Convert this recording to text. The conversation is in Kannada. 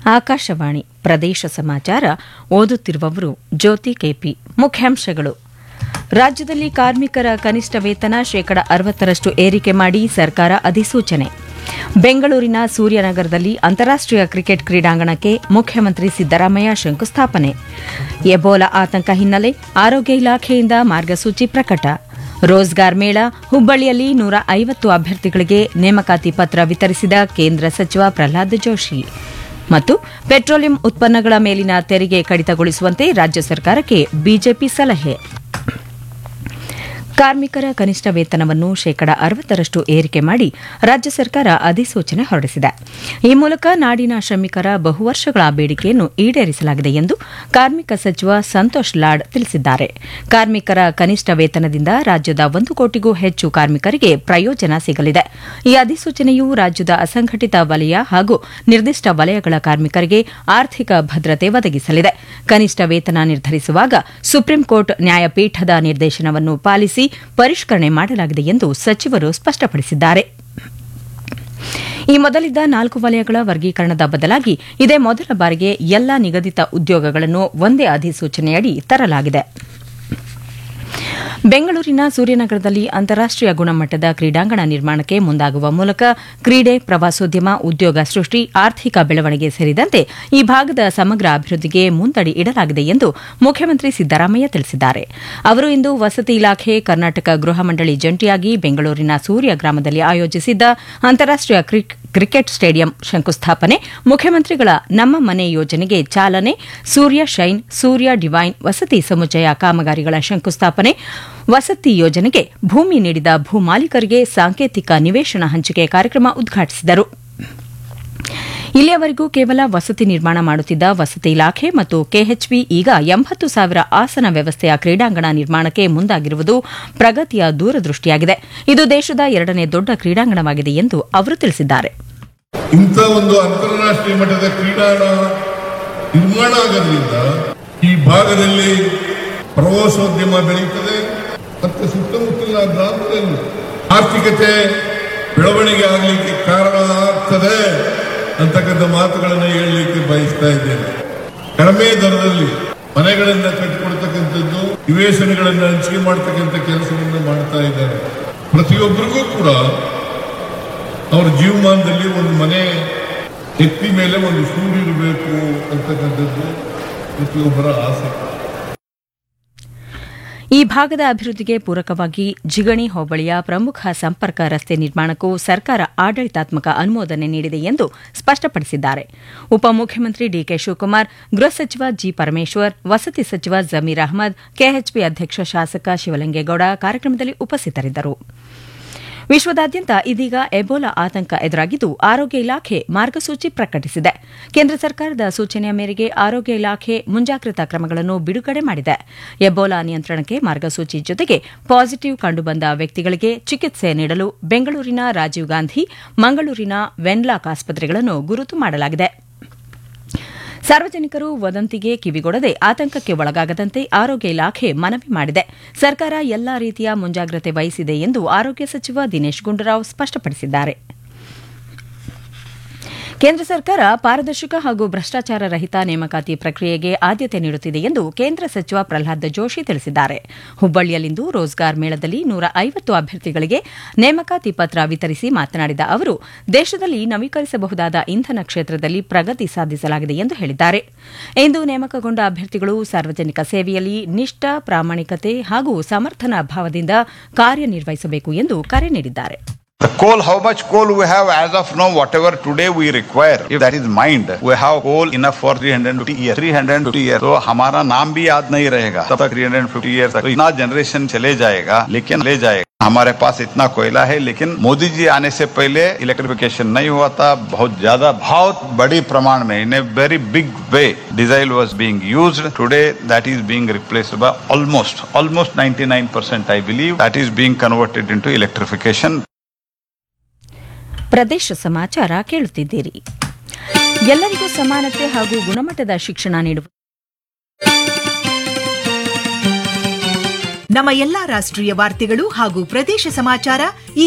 ಆಕಾಶವಾಣಿ ಪ್ರದೇಶ ಸಮಾಚಾರ ಓದುತ್ತಿರುವವರು ಜ್ಯೋತಿ ಕೆಪಿ ಮುಖ್ಯಾಂಶಗಳು ರಾಜ್ಯದಲ್ಲಿ ಕಾರ್ಮಿಕರ ಕನಿಷ್ಠ ವೇತನ ಶೇಕಡ ಅರವತ್ತರಷ್ಟು ಏರಿಕೆ ಮಾಡಿ ಸರ್ಕಾರ ಅಧಿಸೂಚನೆ ಬೆಂಗಳೂರಿನ ಸೂರ್ಯನಗರದಲ್ಲಿ ಅಂತಾರಾಷ್ಟೀಯ ಕ್ರಿಕೆಟ್ ಕ್ರೀಡಾಂಗಣಕ್ಕೆ ಮುಖ್ಯಮಂತ್ರಿ ಸಿದ್ದರಾಮಯ್ಯ ಶಂಕುಸ್ಥಾಪನೆ ಎಬೋಲಾ ಆತಂಕ ಹಿನ್ನೆಲೆ ಆರೋಗ್ಯ ಇಲಾಖೆಯಿಂದ ಮಾರ್ಗಸೂಚಿ ಪ್ರಕಟ ರೋಜ್ಗಾರ್ ಮೇಳ ಹುಬ್ಬಳ್ಳಿಯಲ್ಲಿ ನೂರ ಐವತ್ತು ಅಭ್ಯರ್ಥಿಗಳಿಗೆ ನೇಮಕಾತಿ ಪತ್ರ ವಿತರಿಸಿದ ಕೇಂದ್ರ ಸಚಿವ ಪ್ರಹ್ಲಾದ್ ಜೋಶಿ ಮತ್ತು ಪೆಟ್ರೋಲಿಯಂ ಉತ್ಪನ್ನಗಳ ಮೇಲಿನ ತೆರಿಗೆ ಕಡಿತಗೊಳಿಸುವಂತೆ ರಾಜ್ಯ ಸರ್ಕಾರಕ್ಕೆ ಬಿಜೆಪಿ ಸಲಹೆ ಕಾರ್ಮಿಕರ ಕನಿಷ್ಠ ವೇತನವನ್ನು ಶೇಕಡ ಅರವತ್ತರಷ್ಟು ಏರಿಕೆ ಮಾಡಿ ರಾಜ್ಯ ಸರ್ಕಾರ ಅಧಿಸೂಚನೆ ಹೊರಡಿಸಿದೆ ಈ ಮೂಲಕ ನಾಡಿನ ಶ್ರಮಿಕರ ಬಹುವರ್ಷಗಳ ಬೇಡಿಕೆಯನ್ನು ಈಡೇರಿಸಲಾಗಿದೆ ಎಂದು ಕಾರ್ಮಿಕ ಸಚಿವ ಸಂತೋಷ್ ಲಾಡ್ ತಿಳಿಸಿದ್ದಾರೆ ಕಾರ್ಮಿಕರ ಕನಿಷ್ಠ ವೇತನದಿಂದ ರಾಜ್ಯದ ಒಂದು ಕೋಟಿಗೂ ಹೆಚ್ಚು ಕಾರ್ಮಿಕರಿಗೆ ಪ್ರಯೋಜನ ಸಿಗಲಿದೆ ಈ ಅಧಿಸೂಚನೆಯು ರಾಜ್ಯದ ಅಸಂಘಟಿತ ವಲಯ ಹಾಗೂ ನಿರ್ದಿಷ್ಟ ವಲಯಗಳ ಕಾರ್ಮಿಕರಿಗೆ ಆರ್ಥಿಕ ಭದ್ರತೆ ಒದಗಿಸಲಿದೆ ಕನಿಷ್ಠ ವೇತನ ನಿರ್ಧರಿಸುವಾಗ ಸುಪ್ರೀಂ ಕೋರ್ಟ್ ನ್ಯಾಯಪೀಠದ ನಿರ್ದೇಶನವನ್ನು ಪಾಲಿಸಿ ಪರಿಷ್ಕರಣೆ ಮಾಡಲಾಗಿದೆ ಎಂದು ಸಚಿವರು ಸ್ಪಷ್ಟಪಡಿಸಿದ್ದಾರೆ ಈ ಮೊದಲಿದ್ದ ನಾಲ್ಕು ವಲಯಗಳ ವರ್ಗೀಕರಣದ ಬದಲಾಗಿ ಇದೇ ಮೊದಲ ಬಾರಿಗೆ ಎಲ್ಲಾ ನಿಗದಿತ ಉದ್ಯೋಗಗಳನ್ನು ಒಂದೇ ಅಧಿಸೂಚನೆಯಡಿ ತರಲಾಗಿದೆ ಬೆಂಗಳೂರಿನ ಸೂರ್ಯನಗರದಲ್ಲಿ ಅಂತಾರಾಷ್ಟೀಯ ಗುಣಮಟ್ಟದ ಕ್ರೀಡಾಂಗಣ ನಿರ್ಮಾಣಕ್ಕೆ ಮುಂದಾಗುವ ಮೂಲಕ ಕ್ರೀಡೆ ಪ್ರವಾಸೋದ್ಯಮ ಉದ್ಯೋಗ ಸೃಷ್ಟಿ ಆರ್ಥಿಕ ಬೆಳವಣಿಗೆ ಸೇರಿದಂತೆ ಈ ಭಾಗದ ಸಮಗ್ರ ಅಭಿವೃದ್ಧಿಗೆ ಮುಂದಡಿ ಇಡಲಾಗಿದೆ ಎಂದು ಮುಖ್ಯಮಂತ್ರಿ ಸಿದ್ದರಾಮಯ್ಯ ತಿಳಿಸಿದ್ದಾರೆ ಅವರು ಇಂದು ವಸತಿ ಇಲಾಖೆ ಕರ್ನಾಟಕ ಗೃಹ ಮಂಡಳಿ ಜಂಟಿಯಾಗಿ ಬೆಂಗಳೂರಿನ ಸೂರ್ಯ ಗ್ರಾಮದಲ್ಲಿ ಆಯೋಜಿಸಿದ್ದ ಅಂತಾರಾಷ್ಟೀಯ ಕ್ರಿಕೆಟ್ ಸ್ಟೇಡಿಯಂ ಶಂಕುಸ್ಥಾಪನೆ ಮುಖ್ಯಮಂತ್ರಿಗಳ ನಮ್ಮ ಮನೆ ಯೋಜನೆಗೆ ಚಾಲನೆ ಸೂರ್ಯ ಶೈನ್ ಸೂರ್ಯ ಡಿವೈನ್ ವಸತಿ ಸಮುಚ್ಚಯ ಕಾಮಗಾರಿಗಳ ಶಂಕುಸ್ಥಾಪನೆ ವಸತಿ ಯೋಜನೆಗೆ ಭೂಮಿ ನೀಡಿದ ಭೂಮಾಲೀಕರಿಗೆ ಸಾಂಕೇತಿಕ ನಿವೇಶನ ಹಂಚಿಕೆ ಕಾರ್ಯಕ್ರಮ ಉದ್ಘಾಟಿಸಿದರು ಇಲ್ಲಿಯವರೆಗೂ ಕೇವಲ ವಸತಿ ನಿರ್ಮಾಣ ಮಾಡುತ್ತಿದ್ದ ವಸತಿ ಇಲಾಖೆ ಮತ್ತು ಕೆಎಚ್ಬಿ ಈಗ ಎಂಬತ್ತು ಸಾವಿರ ಆಸನ ವ್ಯವಸ್ಥೆಯ ಕ್ರೀಡಾಂಗಣ ನಿರ್ಮಾಣಕ್ಕೆ ಮುಂದಾಗಿರುವುದು ಪ್ರಗತಿಯ ದೂರದೃಷ್ಟಿಯಾಗಿದೆ ಇದು ದೇಶದ ಎರಡನೇ ದೊಡ್ಡ ಕ್ರೀಡಾಂಗಣವಾಗಿದೆ ಎಂದು ಅವರು ತಿಳಿಸಿದ್ದಾರೆ ಇಂಥ ಒಂದು ಅಂತಾರಾಷ್ಟ್ರೀಯ ಮಟ್ಟದ ಕ್ರೀಡಾಂಗಣ ನಿರ್ಮಾಣ ಆಗೋದ್ರಿಂದ ಈ ಭಾಗದಲ್ಲಿ ಪ್ರವಾಸೋದ್ಯಮ ಬೆಳೆಯುತ್ತದೆ ಮತ್ತು ಸುತ್ತಮುತ್ತಲಿನ ಪ್ರಾಂತದಲ್ಲಿ ಆರ್ಥಿಕತೆ ಬೆಳವಣಿಗೆ ಆಗಲಿಕ್ಕೆ ಕಾರಣ ಆಗ್ತದೆ ಅಂತಕ್ಕಂಥ ಮಾತುಗಳನ್ನು ಹೇಳಲಿಕ್ಕೆ ಬಯಸ್ತಾ ಇದ್ದೇನೆ ಕಡಿಮೆ ದರದಲ್ಲಿ ಮನೆಗಳನ್ನ ಕಟ್ಟಿಕೊಡ್ತಕ್ಕಂಥದ್ದು ನಿವೇಶನಗಳನ್ನ ಹಂಚಿಕೆ ಮಾಡ್ತಕ್ಕಂಥ ಕೆಲಸವನ್ನು ಮಾಡ್ತಾ ಇದ್ದಾರೆ ಪ್ರತಿಯೊಬ್ಬರಿಗೂ ಕೂಡ ಅವರ ಜೀವಮಾನದಲ್ಲಿ ಒಂದು ಮನೆ ಎತ್ತಿ ಮೇಲೆ ಒಂದು ಸೂರು ಇರಬೇಕು ಅಂತಕ್ಕಂಥದ್ದು ಪ್ರತಿಯೊಬ್ಬರ ಆಸೆ ಈ ಭಾಗದ ಅಭಿವೃದ್ಧಿಗೆ ಪೂರಕವಾಗಿ ಜಿಗಣಿ ಹೋಬಳಿಯ ಪ್ರಮುಖ ಸಂಪರ್ಕ ರಸ್ತೆ ನಿರ್ಮಾಣಕ್ಕೂ ಸರ್ಕಾರ ಆಡಳಿತಾತ್ಮಕ ಅನುಮೋದನೆ ನೀಡಿದೆ ಎಂದು ಸ್ಪಷ್ಟಪಡಿಸಿದ್ದಾರೆ ಉಪಮುಖ್ಯಮಂತ್ರಿ ಡಿಕೆ ಶಿವಕುಮಾರ್ ಗೃಹ ಸಚಿವ ಜಿ ಪರಮೇಶ್ವರ್ ವಸತಿ ಸಚಿವ ಜಮೀರ್ ಅಹಮದ್ ಕೆಎಚ್ಪಿ ಅಧ್ಯಕ್ಷ ಶಾಸಕ ಶಿವಲಿಂಗೇಗೌಡ ಕಾರ್ಯಕ್ರಮದಲ್ಲಿ ಉಪಸ್ಥಿತರಿದ್ದರು ವಿಶ್ವದಾದ್ಯಂತ ಇದೀಗ ಎಬೋಲಾ ಆತಂಕ ಎದುರಾಗಿದ್ದು ಆರೋಗ್ಯ ಇಲಾಖೆ ಮಾರ್ಗಸೂಚಿ ಪ್ರಕಟಿಸಿದೆ ಕೇಂದ್ರ ಸರ್ಕಾರದ ಸೂಚನೆಯ ಮೇರೆಗೆ ಆರೋಗ್ಯ ಇಲಾಖೆ ಮುಂಜಾಗ್ರತಾ ಕ್ರಮಗಳನ್ನು ಬಿಡುಗಡೆ ಮಾಡಿದೆ ಎಬೋಲಾ ನಿಯಂತ್ರಣಕ್ಕೆ ಮಾರ್ಗಸೂಚಿ ಜೊತೆಗೆ ಪಾಸಿಟಿವ್ ಕಂಡುಬಂದ ವ್ಯಕ್ತಿಗಳಿಗೆ ಚಿಕಿತ್ಸೆ ನೀಡಲು ಬೆಂಗಳೂರಿನ ರಾಜೀವ್ ಗಾಂಧಿ ಮಂಗಳೂರಿನ ವೆನ್ಲಾಕ್ ಆಸ್ಪತ್ರೆಗಳನ್ನು ಗುರುತು ಮಾಡಲಾಗಿದೆ ಸಾರ್ವಜನಿಕರು ವದಂತಿಗೆ ಕಿವಿಗೊಡದೆ ಆತಂಕಕ್ಕೆ ಒಳಗಾಗದಂತೆ ಆರೋಗ್ಯ ಇಲಾಖೆ ಮನವಿ ಮಾಡಿದೆ ಸರ್ಕಾರ ಎಲ್ಲಾ ರೀತಿಯ ಮುಂಜಾಗ್ರತೆ ವಹಿಸಿದೆ ಎಂದು ಆರೋಗ್ಯ ಸಚಿವ ದಿನೇಶ್ ಗುಂಡೂರಾವ್ ಸ್ಪಷ್ಟಪಡಿಸಿದ್ದಾರೆ ಕೇಂದ್ರ ಸರ್ಕಾರ ಪಾರದರ್ಶಕ ಹಾಗೂ ಭ್ರಷ್ಟಾಚಾರ ರಹಿತ ನೇಮಕಾತಿ ಪ್ರಕ್ರಿಯೆಗೆ ಆದ್ಯತೆ ನೀಡುತ್ತಿದೆ ಎಂದು ಕೇಂದ್ರ ಸಚಿವ ಪ್ರಹ್ಲಾದ್ ಜೋಶಿ ತಿಳಿಸಿದ್ದಾರೆ ಹುಬ್ಬಳ್ಳಿಯಲ್ಲಿಂದು ರೋಜ್ಗಾರ್ ಮೇಳದಲ್ಲಿ ನೂರ ಐವತ್ತು ಅಭ್ಯರ್ಥಿಗಳಿಗೆ ನೇಮಕಾತಿ ಪತ್ರ ವಿತರಿಸಿ ಮಾತನಾಡಿದ ಅವರು ದೇಶದಲ್ಲಿ ನವೀಕರಿಸಬಹುದಾದ ಇಂಧನ ಕ್ಷೇತ್ರದಲ್ಲಿ ಪ್ರಗತಿ ಸಾಧಿಸಲಾಗಿದೆ ಎಂದು ಹೇಳಿದ್ದಾರೆ ಇಂದು ನೇಮಕಗೊಂಡ ಅಭ್ಯರ್ಥಿಗಳು ಸಾರ್ವಜನಿಕ ಸೇವೆಯಲ್ಲಿ ನಿಷ್ಠ ಪ್ರಾಮಾಣಿಕತೆ ಹಾಗೂ ಸಮರ್ಥನ ಭಾವದಿಂದ ಕಾರ್ಯನಿರ್ವಹಿಸಬೇಕು ಎಂದು ಕರೆ ನೀಡಿದ್ದಾರೆ The coal, how much coal we have as of now, whatever today we require, if that is mined, we have coal enough for 350 years. 350 years. तो हमारा नाम भी याद नहीं रहेगा तब तक 350 years तक तो इतना जनरेशन चले जाएगा लेकिन ले जाएगा हमारे पास इतना कोयला है लेकिन मोदी जी आने से पहले इलेक्ट्रिफिकेशन नहीं हुआ था बहुत ज्यादा बहुत बड़ी प्रमाण में in a very big way diesel was being used today that is being replaced by almost almost 99 percent I believe that is being converted into electrification ಪ್ರದೇಶ ಸಮಾಚಾರ ಕೇಳುತ್ತಿದ್ದೀರಿ ಎಲ್ಲರಿಗೂ ಸಮಾನತೆ ಹಾಗೂ ಗುಣಮಟ್ಟದ ಶಿಕ್ಷಣ ನೀಡುವ ನಮ್ಮ ಎಲ್ಲಾ ರಾಷ್ಟ್ರೀಯ ವಾರ್ತೆಗಳು ಹಾಗೂ ಪ್ರದೇಶ ಸಮಾಚಾರ ಈ